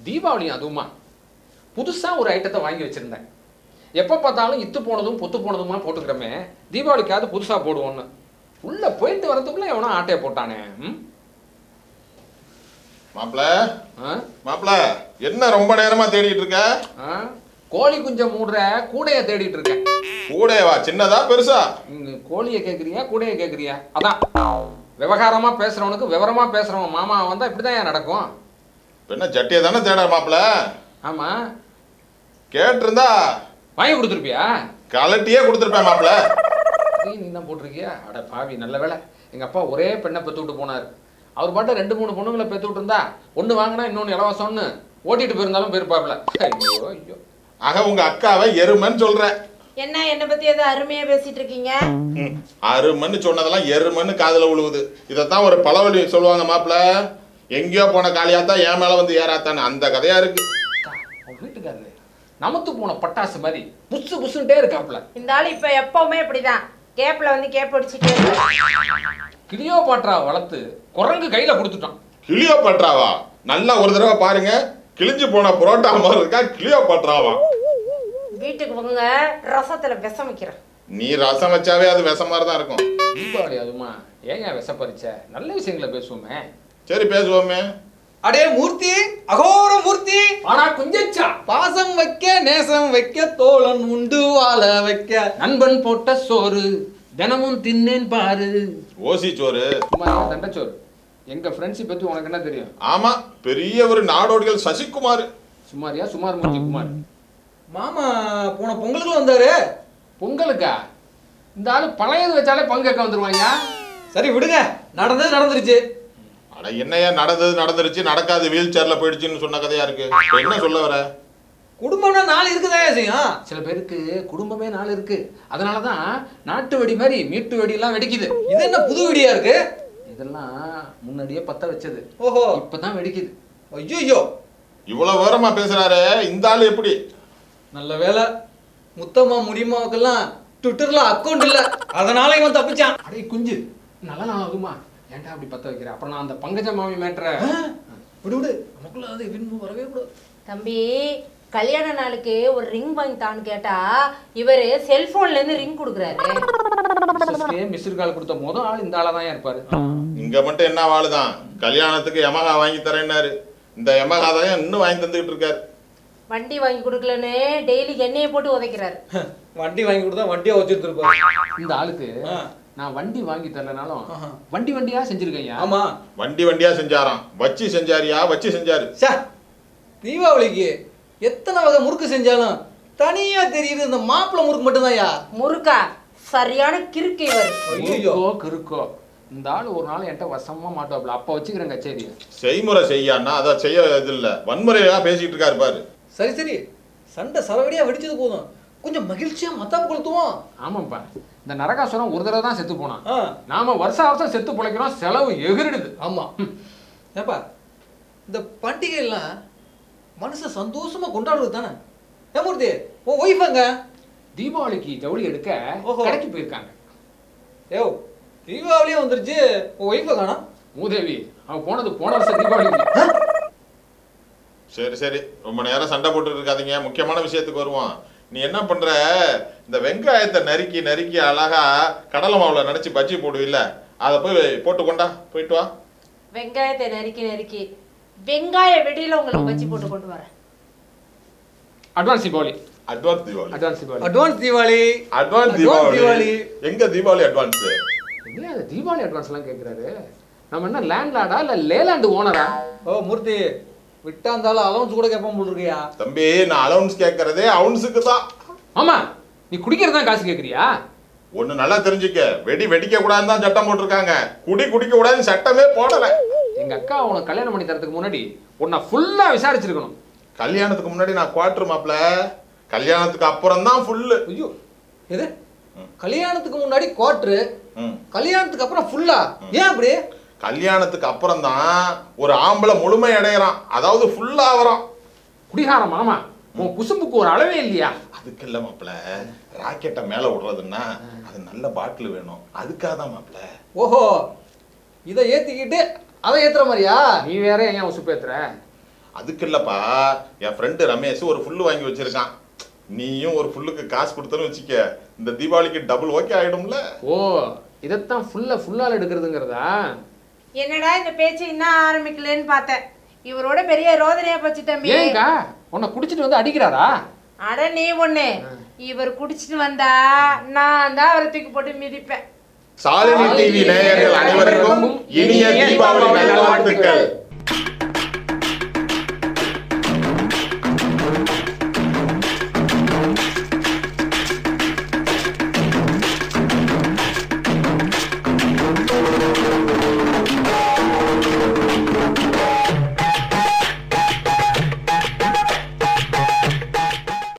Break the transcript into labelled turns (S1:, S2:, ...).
S1: தீபாவளி அதுவுமா புதுசா ஒரு ஐட்டத்தை வாங்கி வச்சிருந்தேன் எப்போ பார்த்தாலும் இத்து போனதும் பொத்து போனதுமா போட்டுக்கிறோமே தீபாவளிக்காவது புதுசா போடுவோன்னு உள்ள போயிட்டு வரதுக்குள்ள எவனோ ஆட்டையை போட்டானே ம்?
S2: மாப்பிள
S1: ஆ?
S2: மாப்பிள என்ன ரொம்ப நேரமா தேடிட்டு இருக்க
S1: ஆ? கோழி குஞ்சம் மூடுற கூடைய தேடிட்டு இருக்கேன்
S2: கூடவா சின்னதா பெருசா
S1: இங்க கோழியை கேட்குறியா கூடைய கேட்குறியா அதான் விவகாரமா பேசுறவனுக்கு விவரமா பேசுறவன் மாமா வந்தா இப்படிதான் ஏன் நடக்கும்
S2: இப்ப என்ன ஜட்டியை தானே தேட மாப்பிள
S1: ஆமா
S2: கேட்டிருந்தா
S1: வாங்கி கொடுத்துருப்பியா
S2: கலட்டியே கொடுத்துருப்பேன் மாப்பிள
S1: அதையும் நீ தான் போட்டிருக்கியா அட பாவி நல்ல வேலை எங்க அப்பா ஒரே பெண்ணை பெத்து விட்டு போனார் அவர் பாட்டு ரெண்டு மூணு பொண்ணுங்களை பெத்து விட்டு இருந்தா ஒன்று வாங்கினா இன்னொன்று இலவசம்னு ஓட்டிட்டு போயிருந்தாலும் போயிருப்பாப்ல ஐயோ ஐயோ
S2: ஆக உங்க அக்காவை எருமைன்னு சொல்றேன்
S3: என்ன என்னை பத்தி ஏதோ அருமையா பேசிட்டு இருக்கீங்க
S2: ம், அருமன்னு சொன்னதெல்லாம் எருமன்னு காதுல விழுவுது இதைத்தான் ஒரு பழவழி சொல்லுவாங்க மாப்பிள எங்கேயோ போன காளியாத்தான் என் மேல வந்து ஏறாத்தான்னு அந்த கதையா இருக்கு
S1: அக்கா, உன் வீட்டுக்காரரு நமத்து போன பட்டாசு மாதிரி புசு புசுன்ட்டே இருக்காப்ல
S3: இந்த ஆள் இப்ப எப்பவுமே இப்படிதான் கேப்ல வந்து கேப் அடிச்சுட்டே இருப்பாரு.
S1: கிளியோ பாட்ரா வளர்த்து குரங்கு கையில கொடுத்துட்டான்
S2: கிளியோ பட்றாவா நல்லா ஒரு தடவை பாருங்க கிழிஞ்சு போன புரோட்டா மாதிரி இருக்கா கிளியோ பட்றாவா
S3: வீட்டுக்கு போங்க ரசத்துல விஷம் வைக்கிறேன்
S2: நீ ரசம் வச்சாவே அது விஷ மாதிரி தான் இருக்கும்
S1: தீபாவளி அதுமா ஏங்க விஷப்பறிச்ச நல்ல விஷயங்களை பேசுவோமே
S2: சரி பேசுவோமே
S4: அடே மூர்த்தி அகோர மூர்த்தி
S1: ஆனா குஞ்சச்சா
S4: பாசம் வைக்க நேசம் வைக்க தோழன் உண்டு வாழ வைக்க
S1: நண்பன் போட்ட சோறு தினமும் தின்னேன் பாரு
S2: ஓசி சோறு
S1: சும்மா இருங்க, தண்டச்சோறு எங்க ஃப்ரெண்ட்ஷிப் பத்தி உனக்கு என்ன தெரியும்
S2: ஆமா பெரிய ஒரு நாடோடிகள் சசிகுமார்
S1: சுமாரியா சுமார் மூர்த்தி குமார்
S4: மாமா போன பொங்கலுக்கு வந்தாரு
S1: பொங்கலுக்கா இந்த ஆளு பழையது வச்சாலே பங்கேற்க வந்துருவாங்க
S4: சரி விடுங்க நடந்தது நடந்துருச்சு
S2: அட என்னையா நடந்தது நடந்துருச்சு நடக்காது வீல் சேர்ல போயிடுச்சுன்னு சொன்ன கதையா இருக்கு இப்ப என்ன சொல்ல வர
S4: குடும்பம்னா நாலு இருக்குதாயா செய்யும்
S1: சில பேருக்கு குடும்பமே நாள் இருக்கு அதனாலதான் நாட்டு வெடி மாதிரி மீட்டு வெடி எல்லாம் வெடிக்குது
S4: இது என்ன புது வீடியா இருக்கு
S1: இதெல்லாம் முன்னாடியே பத்த வச்சது
S4: ஓஹோ
S1: இப்பதான் வெடிக்குது
S4: ஐயோ
S2: இவ்வளவு விவரமா பேசுறாரு இந்த ஆளு எப்படி
S4: நல்ல வேலை முத்தம்மா முடியுமாவுக்கெல்லாம் ட்விட்டர்ல அக்கௌண்ட் இல்ல அதனால இவன் தப்பிச்சான்
S1: அடே குஞ்சு நல்ல நாள் ஆகுமா ஏன்டா அப்படி பத்த வைக்கிற அப்புறம் நான் அந்த பங்கஜ மாமி மேட்ற
S4: விடு விடு நமக்குள்ள அது விரும்பு வரவே கூடாது
S3: தம்பி கல்யாண நாளுக்கு ஒரு ரிங் வாங்கி தான்னு கேட்டா இவரு செல்போன்ல இருந்து ரிங் கொடுக்குறாரு
S1: மிஸ்டர் கால் கொடுத்த மொதல் ஆள் இந்த ஆளா தான் இருப்பாரு
S2: இங்க மட்டும் என்ன வாழுதான் கல்யாணத்துக்கு யமகா வாங்கி தரேன்னாரு இந்த யமகா தான் இன்னும் வாங்கி தந்துகிட்டு இருக்காரு
S3: வண்டி வாங்கி கொடுக்கலன்னு டெய்லி எண்ணெயை போட்டு உதைக்கிறாரு
S4: வண்டி வாங்கி கொடுத்தா வண்டியா வச்சிருந்துருப்பாரு
S1: இந்த ஆளுக்கு
S4: ஆ.
S1: நான் வண்டி வாங்கி தரலனாலும்
S4: ஆஹா.
S1: வண்டி வண்டியா செஞ்சிருக்கையா
S4: ஆமா
S2: வண்டி வண்டியா செஞ்சாராம் வச்சு செஞ்சாரியா வச்சு செஞ்சாரு
S4: சே தீபாவளிக்கு எத்தனை வகை முறுக்கு செஞ்சாலும் தனியா தெரியுது இந்த மாப்பிள்ளை முறுக்கு மட்டும்தான்யா
S3: முருக்கா சரியான கிறுக்கு இவர்
S4: ஐயோ
S1: கிறுக்கோ கிறுக்கோ இந்த ஆள் ஒரு நாள் என்கிட்ட வசமா மாட்டுவாப்ல அப்ப வச்சுக்கிறேன் கச்சேரி
S2: செய்முறை செய்யான்னா அதை செய்ய இது இல்ல வன்முறையா பேசிட்டு இருக்காரு பாரு
S4: சரி சரி சண்டை சரவடியா வெடிச்சது போதும் கொஞ்சம் மகிழ்ச்சியா மத்தாப்பு கொளுத்துவோம்
S1: ஆமாப்பா இந்த நரகாசுரம் ஒரு தடவை தான் செத்து போனான்
S4: ஆ
S1: நாம வருஷம் வருஷம் செத்து பிழைக்கிறோம் செலவு எகிரிடுது
S4: ஆமா ஏப்பா இந்த பண்டிகை எல்லாம் மனுஷன் சந்தோஷமா கொண்டாடுறது தானே ஏமூர்த்தி உன் ஒய்ஃப் அங்க
S1: தீபாவளிக்கு ஜவுளி எடுக்க
S4: ஓஹோ.
S1: கடைக்கு போயிருக்காங்க
S4: ஏ தீபாவளியே வந்துருச்சு உன் ஒய்ஃபை காணோம்
S1: மூதேவி அவன் போனது போன வருஷம் தீபாவளிக்கு
S2: சரி சரி ரொம்ப நேரம் சண்டை போட்டு இருக்காதீங்க முக்கியமான விஷயத்துக்கு வருவோம் நீ என்ன பண்ற இந்த வெங்காயத்தை நறுக்கி நறுக்கி அழகா கடலை மாவுல நினைச்சு பஜ்ஜி போடுவில்ல அதை போய் போட்டு கொண்டா போயிட்டு வா
S3: வெங்காயத்தை நறுக்கி நறுக்கி வெங்காய வெடியில உங்களுக்கு வச்சு போட்டு கொண்டு வரேன்
S1: advance Deepavali
S2: advance Deepavali
S1: advance Deepavali
S4: advance Deepavali
S2: advance
S4: Advance
S2: Deepavali
S4: Deepavali.
S2: எங்க தீபாவளி அட்வான்ஸ்
S1: என்ன அது தீபாவளி அட்வான்ஸ் எல்லாம் கேக்குறாரு நம்ம என்ன லேண்ட்லாடா இல்ல லேலாண்டு ஓனரா
S4: ஓ மூர்த்தி விட்டா இருந்தாலும் அலவன்ஸ் கூட கேட்பான் போல் இருக்கியா
S2: தம்பி நான் அலவுன்ஸ் கேட்கறதே அவுன்ஸுக்கு தான்
S1: ஆமா நீ குடிக்கிறது தான் காசு கேக்குறியா
S2: ஒண்ணு நல்லா தெரிஞ்சுக்க வெடி வெடிக்க கூடாதுன்னு தான் சட்டம் போட்டிருக்காங்க குடி குடிக்க கூடாதுன்னு சட்டமே போடல
S1: எங்க அக்கா உனக்கு கல்யாணம் பண்ணி தரதுக்கு முன்னாடி உன்னை ஃபுல்லா விசாரிச்சிருக்கணும்
S2: கல்யாணத்துக்கு முன்னாடி நான் குவார்டர் மாப்ள கல்யாணத்துக்கு அப்புறம் தான் ஃபுல்லு
S4: ஐயோ எது கல்யாணத்துக்கு முன்னாடி குவார்ட்ரு கல்யாணத்துக்கு அப்புறம் ஃபுல்லா ஏன் அப்படி
S2: கல்யாணத்துக்கு அப்புறம் தான் ஒரு ஆம்பளை முழுமை அடையறான் அதாவது ஃபுல்லா ஆவறான்
S1: குடிகார மாமா உன் குசும்புக்கு ஒரு அளவே இல்லையா
S2: அதுக்கு இல்ல மாப்ள ராக்கெட்டை மேல விடுறதுன்னா அது நல்ல பாட்டில் வேணும் அதுக்காக தான் மாப்ள
S4: ஓஹோ இதை ஏத்திக்கிட்டு அதை ஏத்துற மாதிரியா
S1: நீ வேற ஏன் உசுப்பேத்துற
S2: அதுக்கு இல்லப்பா என் ஃப்ரெண்டு ரமேஷ் ஒரு ஃபுல்லு வாங்கி வச்சிருக்கான் நீயும் ஒரு ஃபுல்லுக்கு காசு கொடுத்தன்னு வச்சுக்க இந்த தீபாவளிக்கு டபுள் ஓகே ஆயிடும்ல
S1: ஓ இதைத்தான் ஃபுல்லா ஃபுல்லால் எடுக்கிறதுங்கிறதா
S3: என்னடா இந்த பேச்சு இன்னும் ஆரம்பிக்கலன்னு பார்த்தேன் இவரோட பெரிய ரோதனையா போச்சு தம்பி
S1: ஏங்கா உன்னை குடிச்சிட்டு வந்து அடிக்கிறாரா
S3: அட நீ ஒண்ணு இவர் குடிச்சிட்டு வந்தா நான் தான் அவரை தூக்கி போட்டு மிதிப்பேன்
S2: சாலினி டிவி நேயர்கள் அனைவருக்கும் இனிய தீபாவளி நல்வாழ்த்துக்கள்